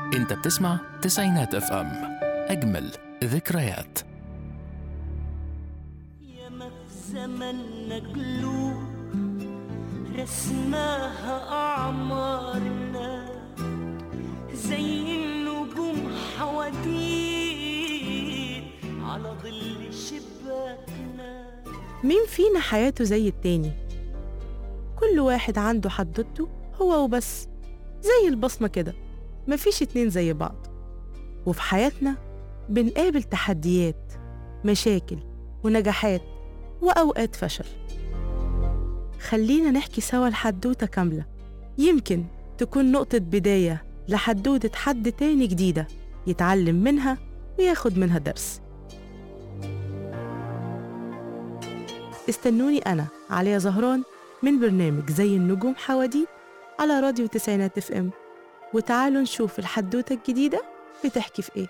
انت بتسمع تسعينات اف ام اجمل ذكريات ياما في زمننا قلوب رسماها أعمارنا زي النجوم حواديت على ظل شباكنا مين فينا حياته زي التاني كل واحد عنده حدوته هو وبس زي البصمة كده مفيش اتنين زي بعض وفي حياتنا بنقابل تحديات مشاكل ونجاحات وأوقات فشل خلينا نحكي سوا الحدوتة كاملة يمكن تكون نقطة بداية لحدوتة حد تاني جديدة يتعلم منها وياخد منها درس استنوني أنا عليا زهران من برنامج زي النجوم حواديت على راديو تسعينات اف ام وتعالوا نشوف الحدوتة الجديدة بتحكي في ايه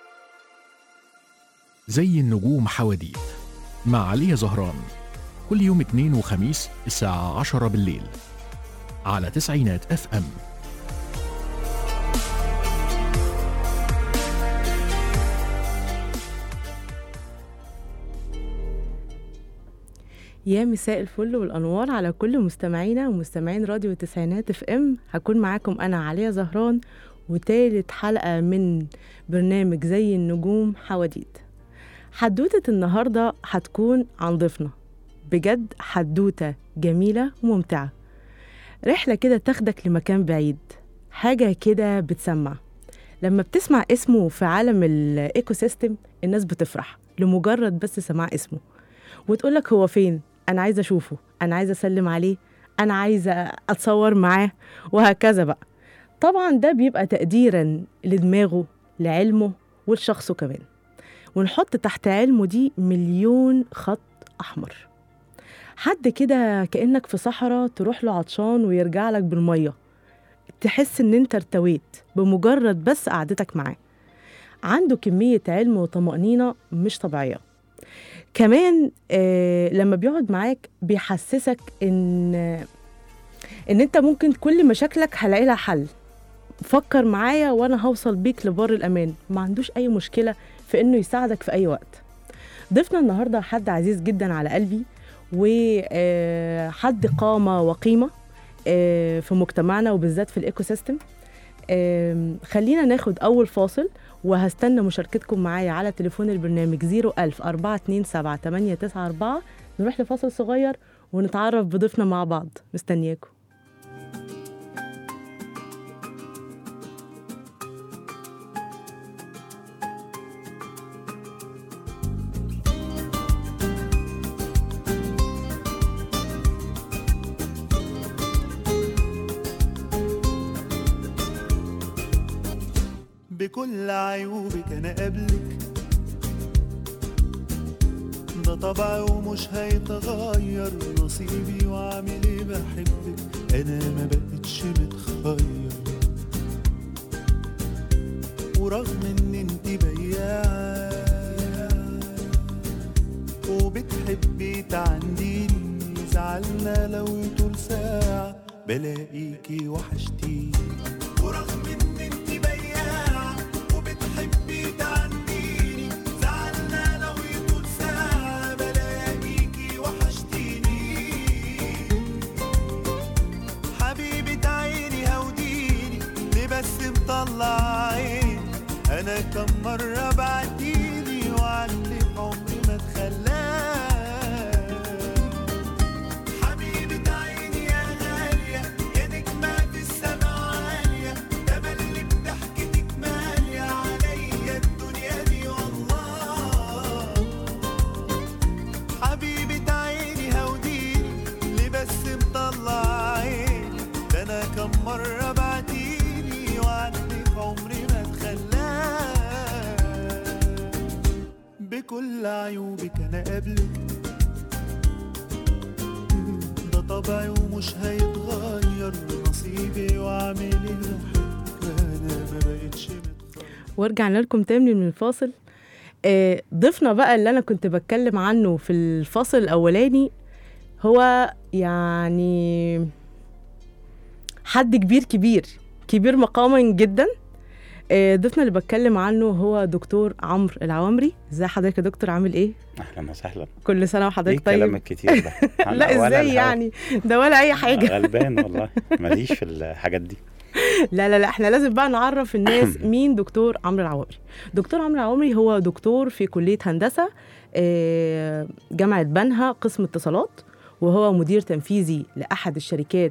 زي النجوم حواديت مع عليا زهران كل يوم اثنين وخميس الساعة عشرة بالليل على تسعينات اف ام يا مساء الفل والانوار على كل مستمعينا ومستمعين راديو تسعينات اف ام هكون معاكم انا عليا زهران وتالت حلقه من برنامج زي النجوم حواديت حدوته النهارده هتكون عن ضيفنا بجد حدوته جميله وممتعه رحله كده تاخدك لمكان بعيد حاجه كده بتسمع لما بتسمع اسمه في عالم الايكو سيستم الناس بتفرح لمجرد بس سماع اسمه وتقولك هو فين انا عايزه اشوفه انا عايزه اسلم عليه انا عايزه اتصور معاه وهكذا بقى طبعا ده بيبقى تقديرا لدماغه لعلمه ولشخصه كمان ونحط تحت علمه دي مليون خط احمر حد كده كانك في صحراء تروح له عطشان ويرجع لك بالميه تحس ان انت ارتويت بمجرد بس قعدتك معاه عنده كميه علم وطمانينه مش طبيعيه كمان آه لما بيقعد معاك بيحسسك ان ان انت ممكن كل مشاكلك هلاقي لها حل فكر معايا وانا هوصل بيك لبر الامان ما عندوش اي مشكله في انه يساعدك في اي وقت ضيفنا النهارده حد عزيز جدا على قلبي وحد قامه وقيمه آه، في مجتمعنا وبالذات في الايكو سيستم آم، خلينا ناخد اول فاصل وهستنى مشاركتكم معايا على تليفون البرنامج 01000 427 894 نروح لفاصل صغير ونتعرف بضيفنا مع بعض مستنياكم بكل عيوبك انا قبلك ده طبعي ومش هيتغير نصيبي وعامل ايه بحبك انا ما بقتش متخير ورغم ان انت بياعة وبتحبي تعنديني زعلنا لو طول ساعة بلاقيكي وحشتيني ورغم ان انت بياعة وبتحبي تعنديني زعلنا لو يطول ساعة بلاقيكي وحشتيني حبيبة عيني هوديني ليه بس مطلع عيني انا كم مرة بعديني وعنك عمري ما اتخلاك حبيبة عيني يا غالية يا نجمة في السما عالية تملي بضحكتك مالية عليا الدنيا دي والله حبيبة عيني هوديني ليه بس مطلع عيني ده انا كم مرة بعديني وعنك عمري ما اتخلاك بكل عيوبك انا قبلك ده طبعي ومش هيتغير نصيبي وعامل ايه بحبك انا ما بقتش متخير ورجعنا لكم تاني من الفاصل آه، ضيفنا بقى اللي انا كنت بتكلم عنه في الفاصل الاولاني هو يعني حد كبير كبير كبير مقاما جدا آه، ضيفنا اللي بتكلم عنه هو دكتور عمرو العوامري ازي حضرتك يا دكتور عامل ايه اهلا وسهلا كل سنه ايه وحضرتك الكلام طيب الكتير ده أنا لا ولا ازاي الهوا. يعني ده ولا اي حاجه غلبان والله ماليش في الحاجات دي لا لا لا احنا لازم بقى نعرف الناس مين دكتور عمرو العوامري دكتور عمرو العوامري هو دكتور في كلية هندسة آه، جامعة بنها قسم اتصالات وهو مدير تنفيذي لأحد الشركات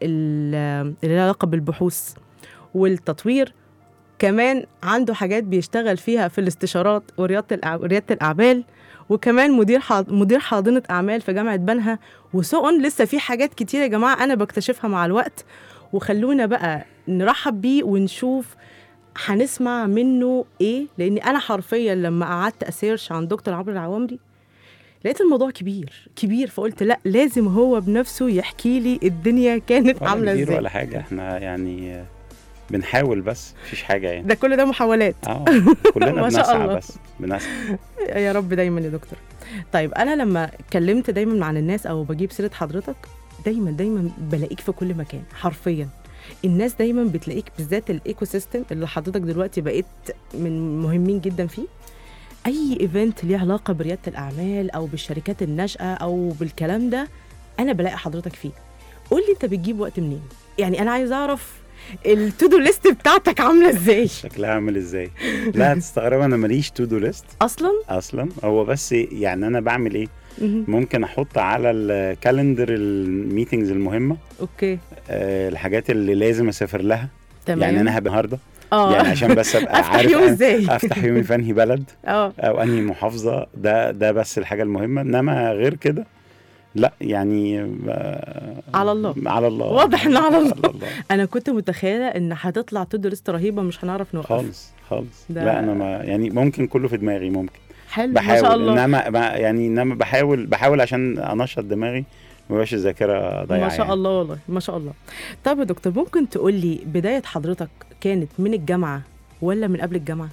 ال- اللي لها علاقة بالبحوث والتطوير كمان عنده حاجات بيشتغل فيها في الاستشارات ورياضة الأع- وريادة الأعمال وكمان مدير حاض... مدير حاضنة أعمال في جامعة بنها وسؤن لسه في حاجات كتير يا جماعة أنا بكتشفها مع الوقت وخلونا بقى نرحب بيه ونشوف هنسمع منه ايه لان انا حرفيا لما قعدت اسيرش عن دكتور عمرو العوامري لقيت الموضوع كبير كبير فقلت لا لازم هو بنفسه يحكي لي الدنيا كانت ولا عامله كبير ازاي ولا حاجه احنا يعني بنحاول بس مفيش حاجه يعني ده كل ده محاولات اه كلنا ما شاء بنسعى الله. بس بنسعى يا رب دايما يا دكتور طيب انا لما اتكلمت دايما عن الناس او بجيب سيره حضرتك دايما دايما بلاقيك في كل مكان حرفيا الناس دايما بتلاقيك بالذات الايكو سيستم اللي حضرتك دلوقتي بقيت من مهمين جدا فيه اي ايفنت ليه علاقه برياده الاعمال او بالشركات الناشئه او بالكلام ده انا بلاقي حضرتك فيه قول لي انت بتجيب وقت منين يعني انا عايز اعرف التو دو ليست بتاعتك عامله ازاي شكلها عامل ازاي لا هتستغرب انا ماليش تو دو ليست اصلا اصلا هو بس يعني انا بعمل ايه مهم. ممكن احط على الكالندر الميتنجز المهمه اوكي آه، الحاجات اللي لازم اسافر لها تمام يعني انا هبقى النهارده اه يعني عشان بس ابقى افتح عارف يوم أنا- ازاي افتح يومي في انهي بلد اه او انهي محافظه ده ده بس الحاجه المهمه انما غير كده لا يعني آه، على الله. على الله واضح إن على الله. على الله انا كنت متخيله ان هتطلع تودو ليست رهيبه مش هنعرف نوقف خالص خالص ده- لا انا ما يعني ممكن كله في دماغي ممكن حلو ما بحاول شاء الله انما ب- يعني انما بحاول بحاول عشان انشط دماغي ما يبقاش الذاكره ضايعه ما شاء يعني. الله والله ما شاء الله طب يا دكتور ممكن تقول لي بدايه حضرتك كانت من الجامعه ولا من قبل الجامعه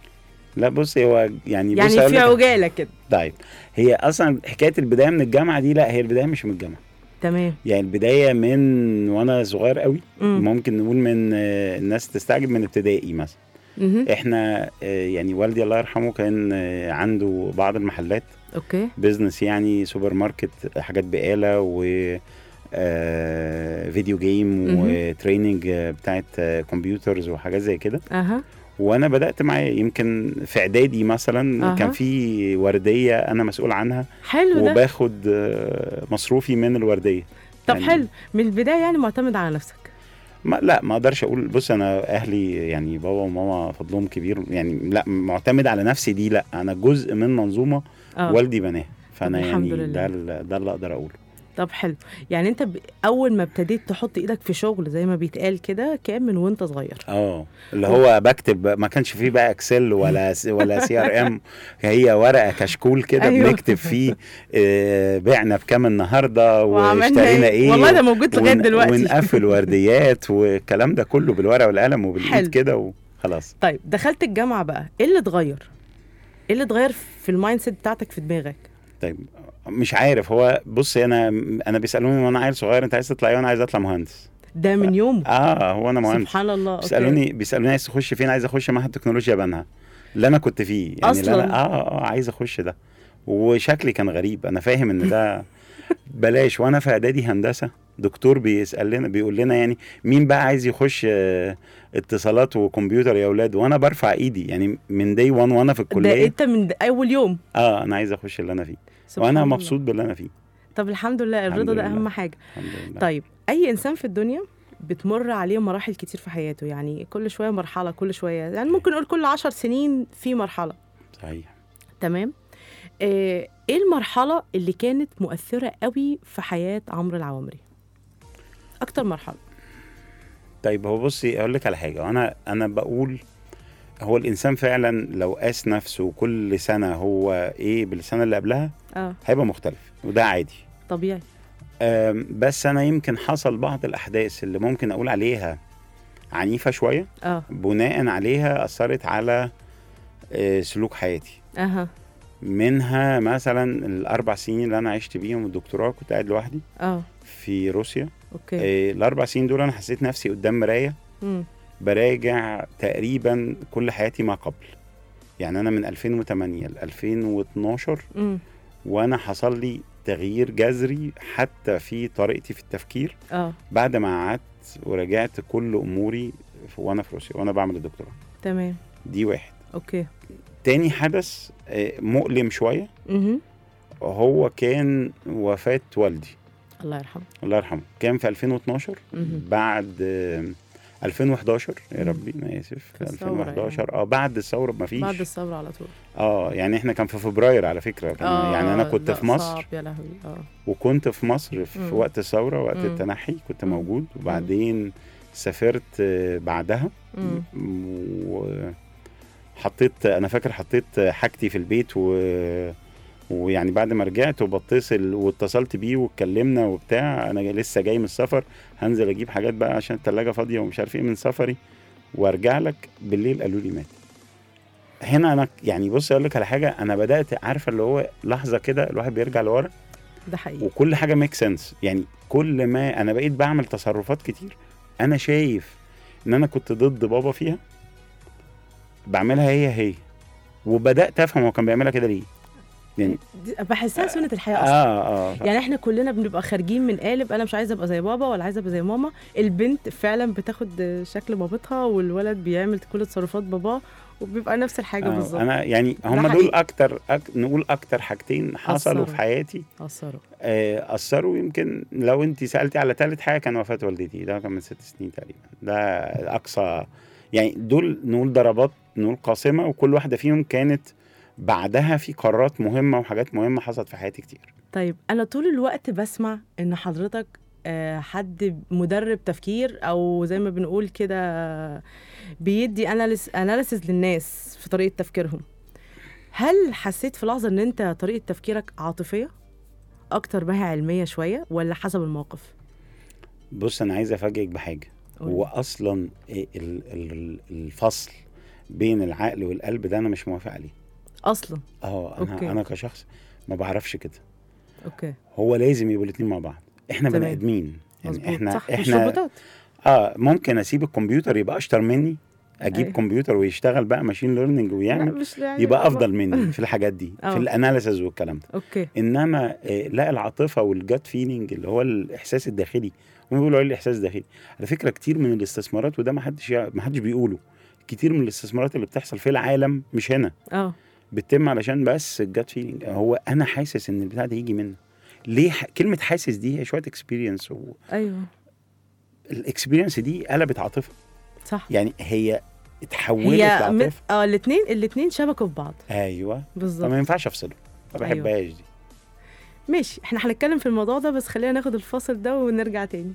لا بص هو يعني بص يعني أقول في لك- عجاله كده طيب هي اصلا حكايه البدايه من الجامعه دي لا هي البدايه مش من الجامعه تمام يعني البدايه من وانا صغير قوي مم. ممكن نقول من آه، الناس تستعجب من ابتدائي مثلا مهم. احنا آه، يعني والدي الله يرحمه كان آه، عنده بعض المحلات اوكي بيزنس يعني سوبر ماركت حاجات بقاله و آه، فيديو جيم مهم. وتريننج آه، بتاعت آه، كمبيوترز وحاجات زي كده اها وانا بدات معاه يمكن في اعدادي مثلا أها. كان في ورديه انا مسؤول عنها حلو ده وباخد آه، مصروفي من الورديه طب يعني- حلو من البدايه يعني معتمد على نفسك ما لا ما اقدرش اقول بص انا اهلي يعني بابا وماما فضلهم كبير يعني لا معتمد على نفسي دي لا انا جزء من منظومه اه والدي بناها فانا طب الحمد يعني لله. ده ال- ده اللي اقدر اقوله طب حلو يعني انت ب... اول ما ابتديت تحط ايدك في شغل زي ما بيتقال كده كان من وانت صغير اه اللي هو بكتب ما كانش فيه بقى اكسل ولا س- ولا سي ار ام هي ورقه كشكول كده أيوه. بنكتب فيه آه، بعنا بكام النهارده وعملنا واشترينا ايه والله ده موجود لغايه ون- دلوقتي ونقفل ورديات والكلام ده كله بالورقه والقلم حلو. وبالايد كده وخلاص طيب دخلت الجامعه بقى ايه اللي اتغير ايه اللي اتغير في المايند سيت بتاعتك في دماغك طيب مش عارف هو بص انا انا بيسالوني وانا عيل صغير انت عايز تطلع ايه وانا عايز اطلع مهندس ده من يوم اه هو انا مهندس سبحان الله أوكي. بيسالوني بيسالوني عايز تخش فين عايز اخش معهد تكنولوجيا بنها اللي انا كنت فيه يعني اللي أصلاً؟ انا اه اه عايز اخش ده وشكلي كان غريب انا فاهم ان ده بلاش وانا في اعدادي هندسه دكتور بيسال لنا بيقول لنا يعني مين بقى عايز يخش آه، اتصالات وكمبيوتر يا اولاد وانا برفع ايدي يعني من دي 1 وانا في ده الكليه انت من د- اول يوم اه انا عايز اخش اللي انا فيه سبحان وانا الله. مبسوط باللي انا فيه طب الحمد لله الحمد الرضا ده لله. اهم حاجه الحمد لله طيب اي انسان في الدنيا بتمر عليه مراحل كتير في حياته يعني كل شويه مرحله كل شويه يعني ممكن نقول كل عشر سنين في مرحله صحيح تمام آه، ايه المرحله اللي كانت مؤثره قوي في حياه عمرو العوامري اكتر مرحله طيب هو بصي اقول لك على حاجه انا انا بقول هو الانسان فعلا لو قاس نفسه كل سنه هو ايه بالسنه اللي قبلها اه هيبقى مختلف وده عادي طبيعي أم، بس انا يمكن حصل بعض الاحداث اللي ممكن اقول عليها عنيفه شويه اه بناء عليها اثرت على آه، سلوك حياتي اها منها مثلا الاربع سنين اللي انا عشت بيهم الدكتوراه كنت قاعد لوحدي اه في روسيا اوكي آه، الاربع سنين دول انا حسيت نفسي قدام مرايه مم. براجع تقريبا كل حياتي ما قبل يعني انا من 2008 ل 2012 امم وانا حصل لي تغيير جذري حتى في طريقتي في التفكير اه بعد ما قعدت وراجعت كل اموري في- وانا في روسيا وانا بعمل الدكتوراه تمام دي واحد اوكي تاني حدث آه، مؤلم شويه اها هو كان وفاه والدي الله يرحمه الله يرحمه كان في 2012 مهم. بعد آه، 2011 يا مم. ربي انا اسف في الثورة 2011 اه بعد الثوره ما فيش بعد الثوره على طول اه يعني احنا كان في فبراير على فكره كان يعني انا كنت لا، في مصر صعب يا لهوي اه وكنت في مصر في مم. وقت الثوره وقت مم. التنحي كنت مم. موجود وبعدين سافرت آه، بعدها مم. وحطيت انا فاكر حطيت حاجتي في البيت و ويعني بعد ما رجعت وبتصل واتصلت بيه واتكلمنا وبتاع انا لسه جاي من السفر هنزل اجيب حاجات بقى عشان التلاجة فاضيه ومش عارف ايه من سفري وارجع لك بالليل قالوا لي مات هنا انا يعني بص اقول لك على حاجه انا بدات عارفه اللي هو لحظه كده الواحد بيرجع لورا ده حقيقي وكل حاجه ميك سنس يعني كل ما انا بقيت بعمل تصرفات كتير انا شايف ان انا كنت ضد بابا فيها بعملها هي هي وبدات افهم هو كان بيعملها كده ليه يعني دي- بحسها سنه الحياه اصلا اه اه يعني احنا كلنا بنبقى خارجين من قالب انا مش عايزه ابقى زي بابا ولا عايزه ابقى زي ماما البنت فعلا بتاخد شكل مامتها والولد بيعمل كل تصرفات باباه وبيبقى نفس الحاجه آه بالظبط انا يعني هم حقيقي. دول اكتر أك... نقول اكتر حاجتين حصلوا أثروا. في حياتي اثروا آه، اثروا يمكن لو انت سالتي على ثالث حاجه كان وفاه والدتي ده كان من ست سنين تقريبا ده اقصى يعني دول نقول ضربات نقول قاسمه وكل واحده فيهم كانت بعدها في قرارات مهمه وحاجات مهمه حصلت في حياتي كتير طيب انا طول الوقت بسمع ان حضرتك آه، حد مدرب تفكير او زي ما بنقول كده بيدي اناليسيز للناس في طريقه تفكيرهم هل حسيت في لحظه ان انت طريقه تفكيرك عاطفيه اكتر ما هي علميه شويه ولا حسب الموقف بص انا عايز افاجئك بحاجه قولي. هو اصلا ال- ال- الفصل بين العقل والقلب ده انا مش موافق عليه اصلا اه انا أوكي. انا كشخص ما بعرفش كده اوكي هو لازم يبقوا الاثنين مع بعض احنا بني تمام. ادمين يعني مظبوط احنا صح مش احنا روبوتات اه ممكن اسيب الكمبيوتر يبقى اشطر مني اجيب أيوة. كمبيوتر ويشتغل بقى ماشين ليرنينج لا ويعمل مش يعني يبقى افضل مني في الحاجات دي آه. في الاناليسز والكلام ده اوكي انما آه لا العاطفه والجات فيلينج اللي هو الاحساس الداخلي هم بيقولوا عليه الاحساس الداخلي على فكره كتير من الاستثمارات وده ما حدش ما حدش بيقوله كتير من الاستثمارات اللي بتحصل في العالم مش هنا اه بتتم علشان بس الجات فيلينج هو انا حاسس ان البتاع ده يجي منه ليه ح... كلمه حاسس دي هي شويه اكسبيرينس ايوه والاكسبيرينس دي قلبت عاطفه صح يعني هي اتحولت هي م... لعاطفه اه الاثنين الاثنين شبكوا في بعض ايوه بالظبط فما ينفعش افصله ما أيوة. بحبهاش دي ماشي احنا هنتكلم في الموضوع ده بس خلينا ناخد الفاصل ده ونرجع تاني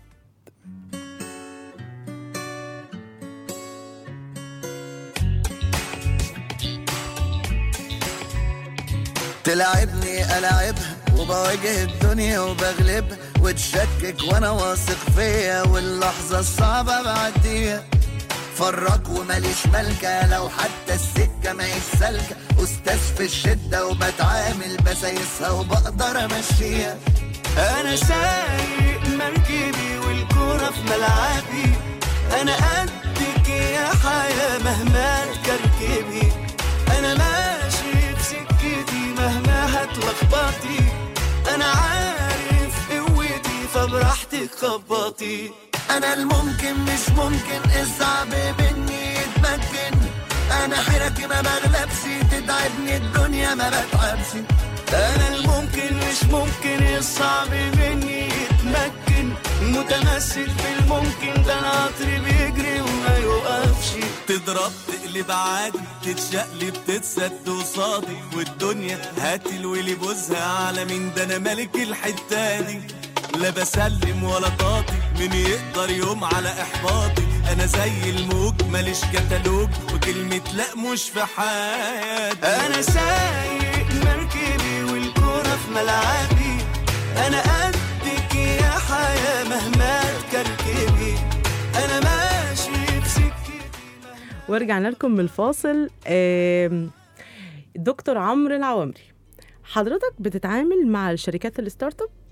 تلعبني ألعبها وبواجه الدنيا وبغلبها وتشكك وانا واثق فيا واللحظة الصعبة بعديها فرق وماليش ملكة لو حتى السكة ما سالكة أستاذ في الشدة وبتعامل بسايسها وبقدر أمشيها أنا سايق مركبي والكورة في ملعبي أنا قدك يا حياة مهما تكركبي أنا ماشي في سكتي مهما هتلخبطي أنا عارف قوتي فبراحتك خبطي أنا الممكن مش ممكن الصعب مني يتمكن أنا حيرتي ما بغلبش تتعبني الدنيا ما بتعبش أنا الممكن مش ممكن الصعب مني يتمكن متمسك بالممكن ده القطر بيجري وما يوقفش تضرب تقلب عادي تتشقلب تتسد قصادي والدنيا هات الولي بوزها على مين ده انا ملك الحته دي لا بسلم ولا طاطي مين يقدر يوم على احباطي انا زي الموج ماليش كتالوج وكلمه لا مش في حياتي انا سايق مركبي والكرة في ملعبي انا قدك يا حياة مهما تكركبي انا ماشي في سكتي ورجعنا لكم من الفاصل آم، دكتور عمرو العوامري حضرتك بتتعامل مع الشركات الستارت اب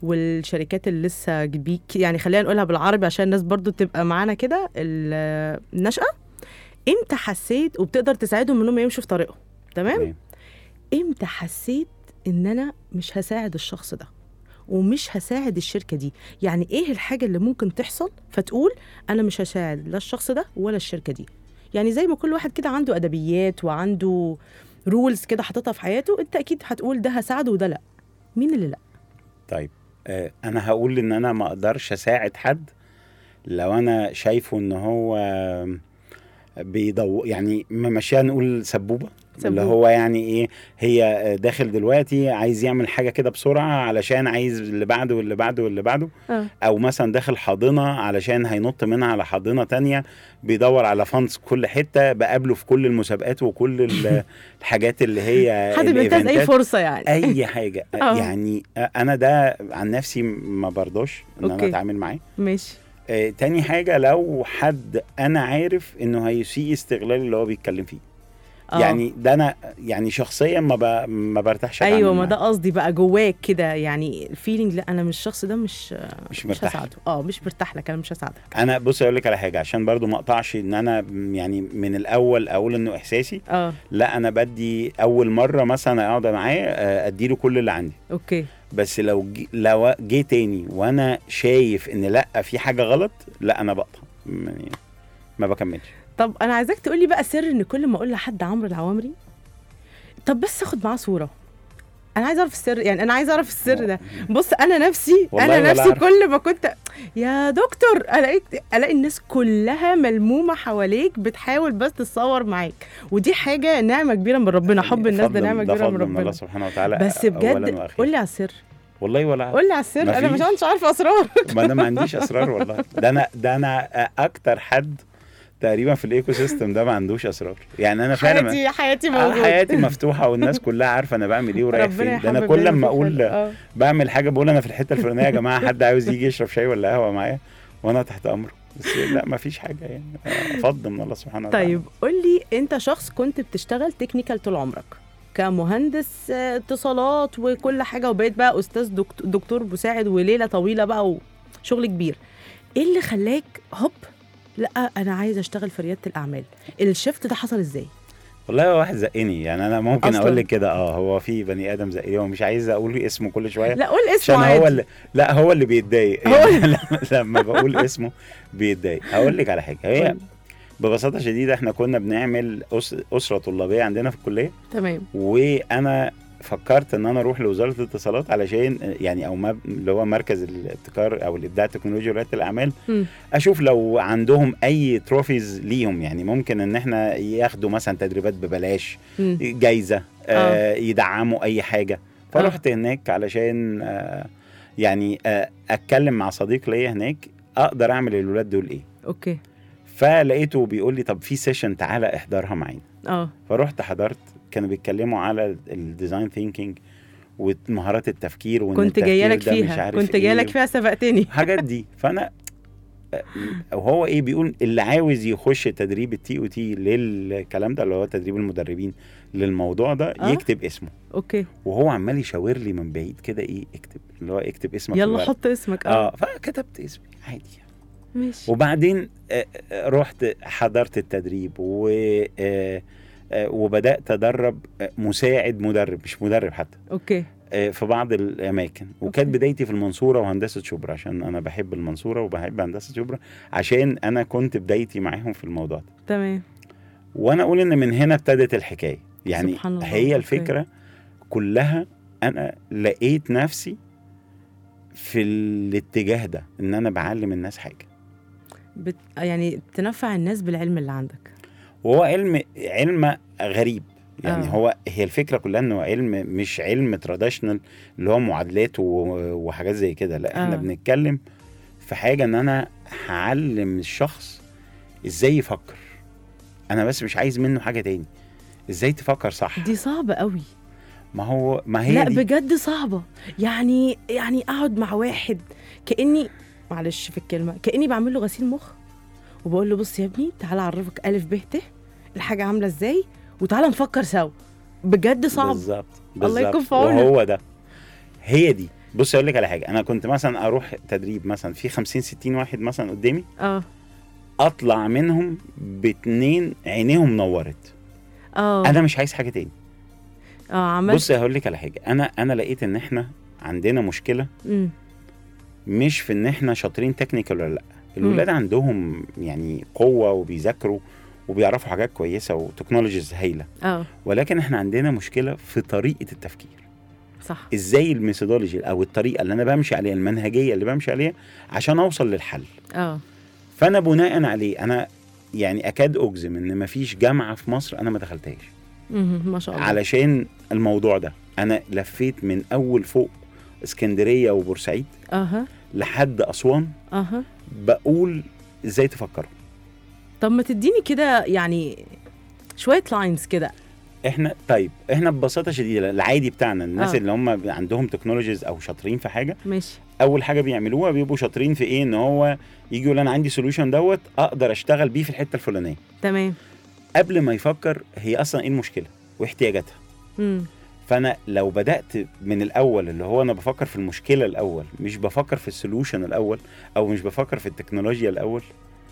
والشركات اللي لسه بيك يعني خلينا نقولها بالعربي عشان الناس برضو تبقى معانا كده ال- النشأة امتى حسيت وبتقدر تساعدهم انهم يمشوا في طريقهم تمام تمام. امتى حسيت ان انا مش هساعد الشخص ده ومش هساعد الشركه دي يعني ايه الحاجه اللي ممكن تحصل فتقول انا مش هساعد لا الشخص ده ولا الشركه دي يعني زي ما كل واحد كده عنده ادبيات وعنده رولز كده حاططها في حياته انت اكيد هتقول ده هساعده وده لا مين اللي لا طيب آه، انا هقول ان انا ما اقدرش اساعد حد لو انا شايفه ان هو بيضو يعني ممشيها نقول سبوبه اللي سبوبة. هو يعني ايه هي داخل دلوقتي عايز يعمل حاجه كده بسرعه علشان عايز اللي بعده واللي بعده واللي بعده اه او مثلا داخل حاضنه علشان هينط منها على حاضنه تانية بيدور على فانس كل حته بقابله في كل المسابقات وكل ال- الحاجات اللي هي حد بينتهز اي الإيفنتات. فرصه يعني اي حاجه آه. يعني انا ده عن نفسي ما برضاش ان انا أوكي. اتعامل معاه ماشي آه تاني حاجه لو حد انا عارف انه هيسيء استغلال اللي هو بيتكلم فيه آه. يعني ده انا يعني شخصيا ما ب... ما برتاحش أتعامل ايوه ما معاه. ده قصدي بقى جواك كده يعني الفيلينج لا انا مش الشخص ده مش مش مش مرتاح هساعده اه مش مرتاح لك انا مش هساعدك انا بص اقول لك على حاجه عشان برضو ما اقطعش ان انا م- يعني من الاول اقول انه احساسي اه لا انا بدي اول مره مثلا اقعد معاه آه، اديله كل اللي عندي اوكي بس لو جي لو جه تاني وانا شايف ان لا في حاجه غلط لا انا بقطع يعني ما بكملش طب انا عايزاك تقول لي بقى سر ان كل ما اقول لحد عمرو العوامري طب بس اخد معاه صوره انا عايز اعرف السر يعني انا عايز اعرف السر ده بص انا نفسي والله انا ولا نفسي أعرف. كل ما كنت يا دكتور الاقي الاقي الناس كلها ملمومه حواليك بتحاول بس تتصور معاك ودي حاجه نعمه كبيره من ربنا حب الناس ده فضل- نعمه كبيره من فضل من الله ربنا سبحانه وتعالى بس أولاً بجد وأخيراً. قول لي على السر والله ولا قول لي على السر انا مش مفيش. مش عارفه اسرار ما انا ما عنديش اسرار والله ده انا ده انا اكتر حد تقريبا في الايكو سيستم ده ما عندوش اسرار يعني انا فعلا حياتي حياتي آه موجوده حياتي مفتوحه والناس كلها عارفه انا بعمل ايه ورايح ربنا فين ده انا يحبب كل بينا لما في اقول الخير. آه. بعمل حاجه بقول انا في الحته الفلانيه يا جماعه حد عاوز يجي يشرب شاي ولا قهوه معايا وانا تحت امره بس لا ما فيش حاجه يعني آه، فضل من الله سبحانه وتعالى طيب قول لي انت شخص كنت بتشتغل تكنيكال طول عمرك كمهندس آه، اتصالات وكل حاجه وبقيت بقى استاذ دكتور, دكتور مساعد وليله طويله بقى وشغل كبير ايه اللي خلاك هوب لا انا عايز اشتغل في رياده الاعمال الشفت ده حصل ازاي والله هو واحد زقني يعني انا ممكن أصلاً. اقول لك كده اه هو في بني ادم زقني ومش عايز اقول اسمه كل شويه لا قول عشان اسمه هو عادي اللي لا هو اللي بيتضايق هو يعني لما- لما بقول اسمه بيتضايق هقول لك على حاجه هي قول. ببساطه شديده احنا كنا بنعمل أس... اسره طلابيه عندنا في الكليه تمام وانا فكرت ان انا اروح لوزاره الاتصالات علشان يعني او مب... اللي هو مركز الابتكار او الابداع التكنولوجي ورياده الاعمال مم. اشوف لو عندهم اي تروفيز ليهم يعني ممكن ان احنا ياخدوا مثلا تدريبات ببلاش مم. جايزه آه يدعموا اي حاجه فرحت هناك علشان آه يعني آه اتكلم مع صديق ليا هناك اقدر اعمل للولاد دول ايه اوكي فلقيته بيقول لي طب في سيشن تعالى احضرها معانا اه فرحت حضرت كانوا بيتكلموا على الديزاين ثينكينج ومهارات التفكير وان كنت جايه لك التفكير ده مش فيها عارف كنت جايه إيه لك فيها سبقتني الحاجات دي فانا وهو ايه بيقول اللي عاوز يخش تدريب التي او تي للكلام ده اللي هو تدريب المدربين للموضوع ده آه. يكتب اسمه اوكي وهو عمال يشاور لي من بعيد كده ايه اكتب اللي هو اكتب اسمك في يلا الورق. حط اسمك اه اه فكتبت اسمي عادي ماشي وبعدين آه، آه، رحت حضرت التدريب و آه، آه، وبدات ادرب آه، مساعد مدرب مش مدرب حتى اوكي آه، في بعض الاماكن وكانت أوكي. بدايتي في المنصوره وهندسه شبرا عشان انا بحب المنصوره وبحب هندسه شبرا عشان انا كنت بدايتي معاهم في الموضوع ده تمام وانا اقول ان من هنا ابتدت الحكايه يعني سبحان الله، هي أوكي. الفكره كلها انا لقيت نفسي في الاتجاه ده ان انا بعلم الناس حاجه بت... يعني تنفع الناس بالعلم اللي عندك وهو علم علم غريب يعني آه. آه. هو هي الفكره كلها انه علم مش علم تراديشنال اللي هو معادلات و- وحاجات زي كده لا احنا آه. آه. بنتكلم في حاجه ان انا هعلم الشخص ازاي يفكر انا بس مش عايز منه حاجه تاني ازاي تفكر صح دي صعبة قوي ما هو ما هي لا دي بجد صعبة يعني يعني اقعد مع واحد كأني معلش في الكلمة كأني بعمل له غسيل مخ وبقول له بص يا ابني تعالى اعرفك الف ب ت الحاجة عاملة ازاي وتعالى نفكر سوا بجد صعب بالظبط الله يكون بالظبط في عونك. وهو ده هي دي بص اقول لك على حاجه انا كنت مثلا اروح تدريب مثلا في 50 60 واحد مثلا قدامي اه اطلع منهم باتنين عينيهم نورت اه انا مش عايز حاجه تاني اه عملت بص هقول لك على حاجه انا انا لقيت ان احنا عندنا مشكله مم. مش في ان احنا شاطرين تكنيكال ولا لا الولاد عندهم يعني قوه وبيذاكروا وبيعرفوا حاجات كويسه وتكنولوجيز هايله اه ولكن احنا عندنا مشكله في طريقه التفكير صح ازاي الميثودولوجي او الطريقه اللي انا بمشي عليها المنهجيه اللي بمشي عليها عشان اوصل للحل اه فانا بناء عليه انا يعني اكاد اجزم ان مفيش جامعه في مصر انا ما دخلتهاش مهم. ما شاء الله علشان الموضوع ده انا لفيت من اول فوق اسكندريه وبورسعيد اها لحد اسوان اها بقول ازاي تفكروا طب ما تديني كده يعني شويه لاينز كده احنا طيب احنا ببساطه شديده العادي بتاعنا الناس آه. اللي هم عندهم تكنولوجيز او شاطرين في حاجه ماشي اول حاجه بيعملوها بيبقوا شاطرين في ايه ان هو يجي يقول انا عندي سوليوشن دوت اقدر اشتغل بيه في الحته الفلانيه تمام قبل ما يفكر هي اصلا ايه المشكله واحتياجاتها امم فانا لو بدات من الاول اللي هو انا بفكر في المشكله الاول مش بفكر في السوليوشن الاول او مش بفكر في التكنولوجيا الاول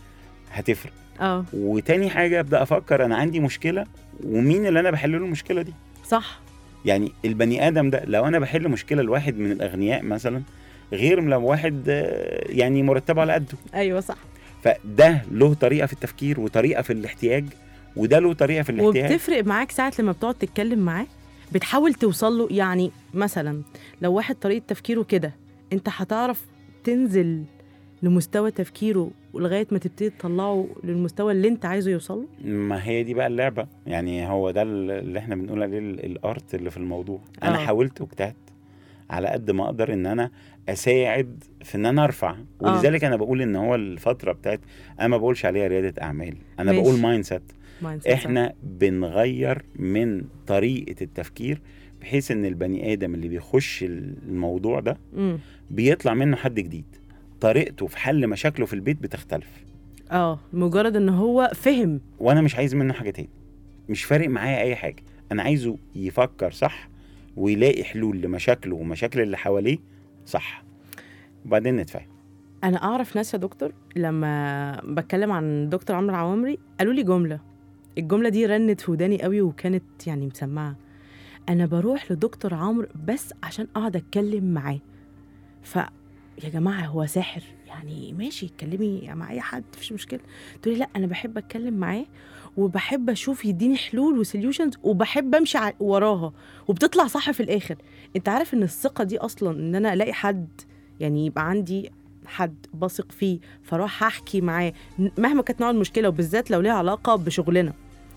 هتفرق اه وتاني حاجه ابدا افكر انا عندي مشكله ومين اللي انا بحل له المشكله دي صح يعني البني ادم ده لو انا بحل مشكله لواحد من الاغنياء مثلا غير لو واحد آه، يعني مرتبه على قده ايوه صح فده له طريقه في التفكير وطريقه في الاحتياج وده له طريقه في الاحتياج وبتفرق معاك ساعة لما بتقعد تتكلم معاه بتحاول توصل له يعني مثلا لو واحد طريقة تفكيره كده انت هتعرف تنزل لمستوى تفكيره لغاية ما تبتدي تطلعه للمستوى اللي انت عايزه يوصله ما هي دي بقى اللعبه يعني هو ده اللي احنا بنقول عليه ال- الارت اللي في الموضوع انا آه. حاولت واجتهدت على قد ما اقدر ان انا اساعد في ان انا ارفع ولذلك انا بقول ان هو الفتره بتاعت انا ما بقولش عليها رياده اعمال انا ماشي. بقول مايند سيت mindset صح. احنا بنغير من طريقه التفكير بحيث ان البني ادم اللي بيخش الموضوع ده مم. بيطلع منه حد جديد طريقته في حل مشاكله في البيت بتختلف اه مجرد ان هو فهم وانا مش عايز منه حاجه تاني مش فارق معايا اي حاجه انا عايزه يفكر صح ويلاقي حلول لمشاكله ومشاكل اللي حواليه صح وبعدين نتفاهم انا اعرف ناس يا دكتور لما بتكلم عن دكتور عمرو عوامري قالوا لي جمله الجمله دي رنت في وداني قوي وكانت يعني مسمعه انا بروح لدكتور عمرو بس عشان اقعد اتكلم معاه ف يا جماعه هو ساحر يعني ماشي اتكلمي مع اي حد مفيش مشكله تقولي لا انا بحب اتكلم معاه وبحب اشوف يديني حلول وسوليوشنز وبحب امشي ع- وراها وبتطلع صح في الاخر انت عارف ان الثقه دي اصلا ان انا الاقي حد يعني يبقى عندي حد بثق فيه فاروح احكي معاه ن- مهما كانت نوع المشكله وبالذات لو ليها علاقه بشغلنا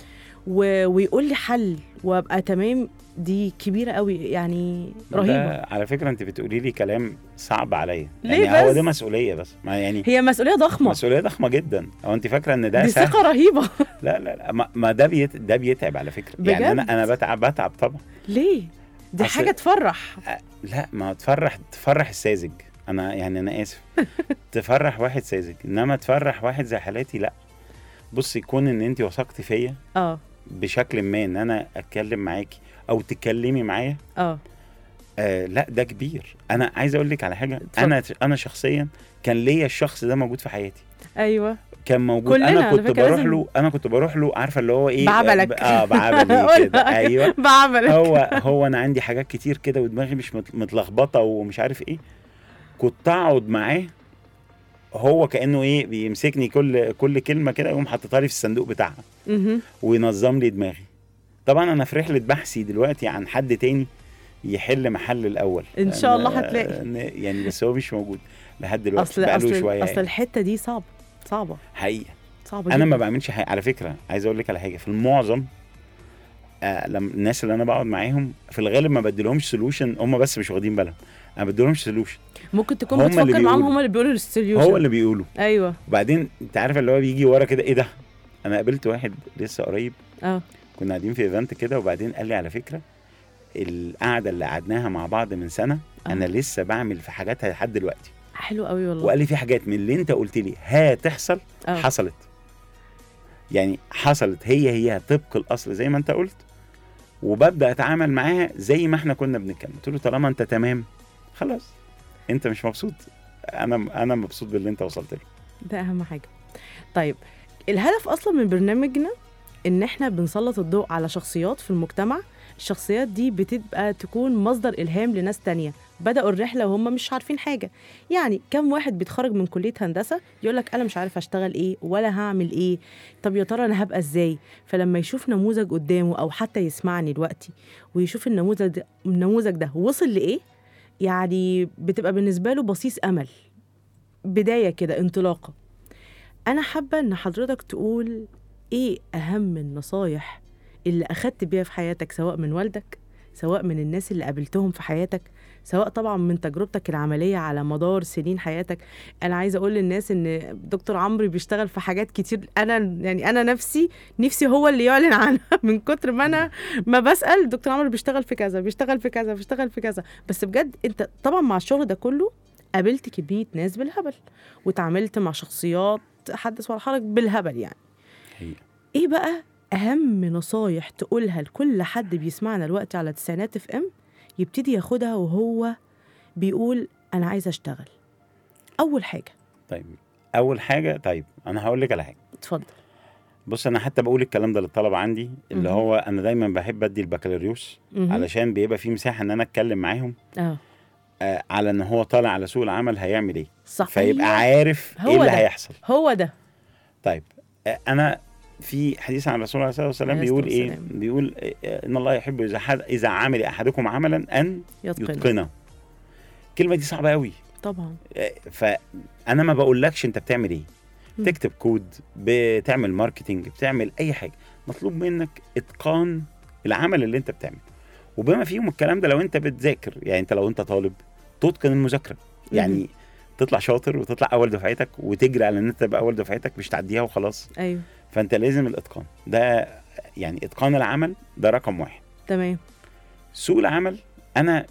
و... ويقول لي حل وابقى تمام دي كبيره قوي يعني رهيبه ده على فكره انت بتقولي لي كلام صعب عليا ليه يعني هو بس؟ دي مسؤوليه بس ما يعني هي مسؤوليه ضخمه مسؤوليه ضخمه جدا هو انت فاكره ان ده دي سهل ثقه رهيبه لا لا لا ما, ما ده بيت ده بيتعب على فكره يعني انا بجد؟ انا بتعب بتعب طبعا ليه دي أصل- حاجه تفرح لا ما تفرح تفرح الساذج انا يعني انا اسف تفرح واحد ساذج انما تفرح واحد زي حالاتي لا بصي كون ان انت وثقتي فيا اه بشكل ما ان انا اتكلم معاكي او تتكلمي معايا اه آه لا ده كبير انا عايز اقول لك على حاجه اتفضل. انا انا شخصيا كان ليا الشخص ده موجود في حياتي ايوه كان موجود كلنا انا على كنت فكرة بروح لازم- له انا كنت بروح له عارفه اللي هو ايه بعبلك. اه بعبلي قولها. كده ايوه بعملك هو هو انا عندي حاجات كتير كده ودماغي مش مت- متلخبطه ومش عارف ايه كنت اقعد معاه هو كانه ايه بيمسكني كل كل كلمه كده يقوم حاططها لي في الصندوق بتاعها مهم. وينظم لي دماغي طبعا انا في رحله بحثي دلوقتي عن حد تاني يحل محل الاول إن شاء الله أنا- هتلاقي. أنا- يعني بس هو مش موجود لحد دلوقتي اصل بقاله اصل شويه اصل يعني. الحته دي صعبه صعبه حقيقه صعبه انا ما جداً. بعملش حاجه على فكره عايز اقول لك على حاجه في المعظم آه لما الناس اللي انا بقعد معاهم في الغالب ما بديلهمش سولوشن هم بس مش واخدين بالهم انا بديلهمش سولوشن ممكن تكون هم اللي بتفكر معاهم بيقولوا. هم اللي بيقولوا السوليوشن هو اللي بيقولوا ايوه وبعدين انت عارف اللي هو بيجي ورا كده ايه ده انا قابلت واحد لسه قريب اه كنا قاعدين في ايفنت كده وبعدين قال لي على فكره القعده اللي قعدناها مع بعض من سنه انا آه. لسه بعمل في حاجاتها لحد دلوقتي حلو قوي والله وقال لي في حاجات من اللي انت قلت لي هتحصل آه. حصلت يعني حصلت هي هي طبق الاصل زي ما انت قلت وببدا اتعامل معاها زي ما احنا كنا بنتكلم قلت له طالما انت تمام خلاص انت مش مبسوط انا انا مبسوط باللي انت وصلت له ده اهم حاجه طيب الهدف اصلا من برنامجنا ان احنا بنسلط الضوء على شخصيات في المجتمع الشخصيات دي بتبقى تكون مصدر الهام لناس تانية بدأوا الرحلة وهم مش عارفين حاجة يعني كم واحد بيتخرج من كلية هندسة يقول لك أنا مش عارف أشتغل إيه ولا هعمل إيه طب يا ترى أنا هبقى إزاي فلما يشوف نموذج قدامه أو حتى يسمعني دلوقتي ويشوف النموذج ده, النموذج ده وصل لإيه يعني بتبقى بالنسبة له بصيص أمل بداية كده انطلاقة أنا حابة إن حضرتك تقول إيه أهم النصايح اللي أخدت بيها في حياتك سواء من والدك سواء من الناس اللي قابلتهم في حياتك سواء طبعا من تجربتك العملية على مدار سنين حياتك أنا عايزة أقول للناس إن دكتور عمرو بيشتغل في حاجات كتير أنا يعني أنا نفسي نفسي هو اللي يعلن عنها من كتر ما أنا ما بسأل دكتور عمرو بيشتغل في كذا بيشتغل في كذا بيشتغل في كذا بس بجد أنت طبعا مع الشغل ده كله قابلت كمية ناس بالهبل وتعاملت مع شخصيات حدث ولا حرج بالهبل يعني هي. ايه بقى اهم نصايح تقولها لكل حد بيسمعنا دلوقتي على تسعينات اف ام يبتدي ياخدها وهو بيقول انا عايز اشتغل اول حاجه طيب اول حاجه طيب انا هقول لك على حاجه اتفضل بص انا حتى بقول الكلام ده للطلبه عندي اللي مهم. هو انا دايما بحب ادي البكالوريوس مهم. علشان بيبقى في مساحه ان انا اتكلم معاهم اه آه على ان هو طالع على سوق العمل هيعمل ايه صح فيبقى أيوة. عارف هو ايه اللي ده. هيحصل هو ده طيب آه انا في حديث عن الرسول عليه الصلاه والسلام عليه بيقول الصلاة ايه والسلام. بيقول آه، ان الله يحب اذا حد اذا عمل احدكم عملا ان يتقن يتقنه الكلمه دي صعبه قوي طبعا آه، فانا ما بقولكش انت بتعمل ايه مم. تكتب كود بتعمل ماركتينج بتعمل اي حاجه مطلوب منك اتقان العمل اللي انت بتعمله وبما فيهم الكلام ده لو انت بتذاكر يعني انت لو انت طالب تتقن المذاكره يعني تطلع شاطر وتطلع اول دفعتك وتجري على ان انت تبقى اول دفعتك مش تعديها وخلاص ايوه فانت لازم الاتقان ده يعني اتقان العمل ده رقم واحد تمام سوق العمل انا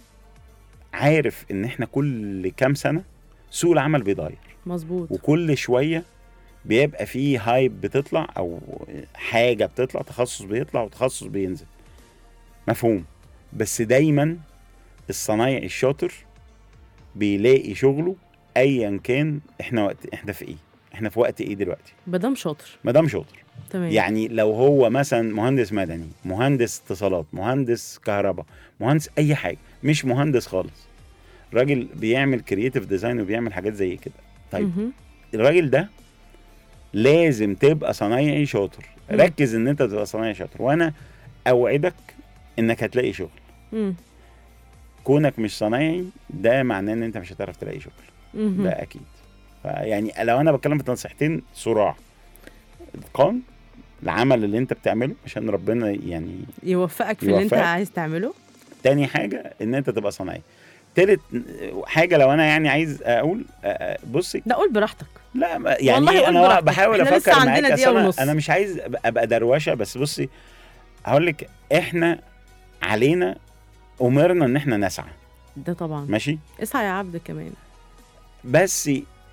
عارف ان احنا كل كام سنه سوق العمل بيتغير مظبوط وكل شويه بيبقى فيه هايب بتطلع او حاجه بتطلع تخصص بيطلع وتخصص بينزل مفهوم بس دايما الصنايعي الشاطر بيلاقي شغله ايا كان احنا وقت احنا في ايه احنا في وقت ايه دلوقتي مدام شاطر ما دام شاطر تمام يعني لو هو مثلا مهندس مدني مهندس اتصالات مهندس كهرباء مهندس اي حاجه مش مهندس خالص راجل بيعمل كرييتيف ديزاين وبيعمل حاجات زي كده طيب مهم. الراجل ده لازم تبقى صنايعي شاطر مم. ركز ان انت تبقى صنايعي شاطر وانا اوعدك انك هتلاقي شغل مم. كونك مش صنايعي ده معناه ان انت مش هتعرف تلاقي شغل مهم. ده اكيد فيعني لو انا بتكلم في نصيحتين صراع اتقان العمل اللي انت بتعمله عشان ربنا يعني يوفقك في اللي انت يوفقك. عايز تعمله تاني حاجه ان انت تبقى صنايعي تالت حاجه لو انا يعني عايز اقول آه، آه، بصي لا قول براحتك لا ما- يعني والله قول انا براحتك. بحاول إحنا لسه افكر عندنا معاك دقيقة أصل أنا, ونص. انا مش عايز أبقى- ابقى دروشه بس بصي هقول لك احنا علينا امرنا ان احنا نسعى ده طبعا ماشي اسعى يا عبد كمان بس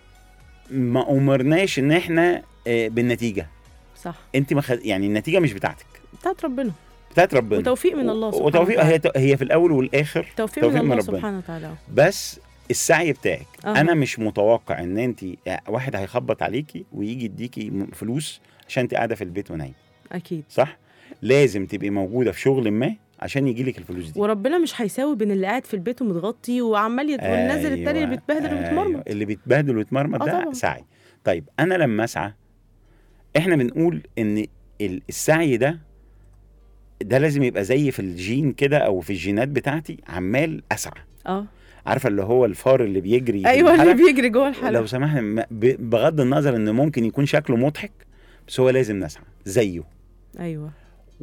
ما امرناش ان احنا آه، بالنتيجه صح انت ما خد... يعني النتيجه مش بتاعتك بتاعت ربنا بتاعت ربنا وتوفيق من الله سبحانه وتوفيق وتعالى. هي هي في الاول والاخر توفيق, من الله سبحانه وتعالى بس السعي بتاعك أها. انا مش متوقع ان انت واحد هيخبط عليكي ويجي يديكي م- فلوس عشان انت قاعده في البيت ونايم اكيد صح لازم تبقي موجوده في شغل ما عشان يجي لك الفلوس دي وربنا مش هيساوي بين اللي قاعد في البيت ومتغطي وعمال يت... والنازل التاني اللي بيتبهدل أيوة. وبيتمرمط اللي بيتبهدل ويتمرمط آه ده طبعا. سعي طيب انا لما اسعى احنا بنقول ان ال- السعي ده ده لازم يبقى زي في الجين كده او في الجينات بتاعتي عمال اسعى اه عارفه اللي هو الفار اللي بيجري في ايوه اللي الحلبة؟ بيجري جوه لو الحلقه سمحت م- ب- بغض النظر ان ممكن يكون شكله مضحك بس هو لازم نسعى زيه ايوه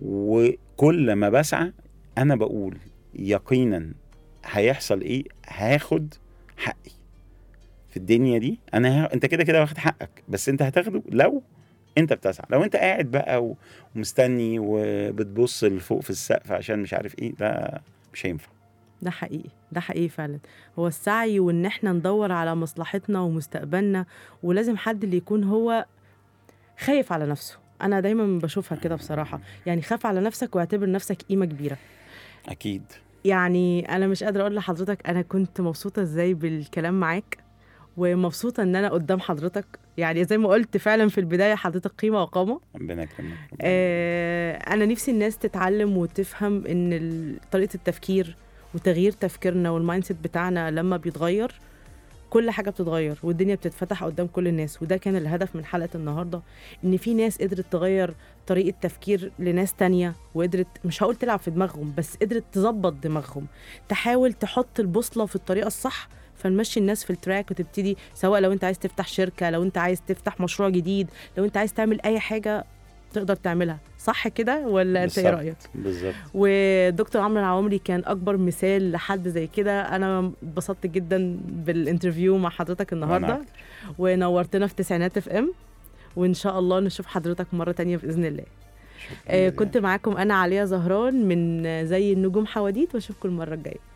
وكل ما بسعى انا بقول يقينا هيحصل ايه هاخد حقي في الدنيا دي انا ه... انت كده كده واخد حقك بس انت هتاخده لو انت بتسعى لو انت قاعد بقى و- ومستني وبتبص لفوق في السقف عشان مش عارف ايه ده مش هينفع ده حقيقي ده حقيقي فعلا هو السعي وان احنا ندور على مصلحتنا ومستقبلنا ولازم حد اللي يكون هو خايف على نفسه انا دايما بشوفها كده بصراحه يعني خاف على نفسك واعتبر نفسك قيمه كبيره اكيد يعني انا مش قادره اقول لحضرتك انا كنت مبسوطه ازاي بالكلام معاك ومبسوطه ان انا قدام حضرتك يعني زي ما قلت فعلا في البدايه حضرتك قيمه وقامه ربنا يكرمك ربنا آه انا نفسي الناس تتعلم وتفهم ان ال- طريقه التفكير وتغيير تفكيرنا والمايند سيت بتاعنا لما بيتغير كل حاجه بتتغير والدنيا بتتفتح قدام كل الناس وده كان الهدف من حلقه النهارده ان في ناس قدرت تغير طريقه تفكير لناس تانية وقدرت مش هقول تلعب في دماغهم بس قدرت تظبط دماغهم تحاول تحط البوصله في الطريقه الصح فنمشي الناس في التراك وتبتدي سواء لو انت عايز تفتح شركه لو انت عايز تفتح مشروع جديد لو انت عايز تعمل اي حاجه تقدر تعملها صح كده ولا انت ايه بالظبط. رايك بالظبط ودكتور عمرو العوامري كان اكبر مثال لحد زي كده انا اتبسطت جدا بالانترفيو مع حضرتك النهارده أكتر. ونورتنا في تسعينات اف ام وان شاء الله نشوف حضرتك مره تانية باذن الله شكراً آه جزيلاً. كنت معاكم انا عليا زهران من زي النجوم حواديت واشوفكم المره الجايه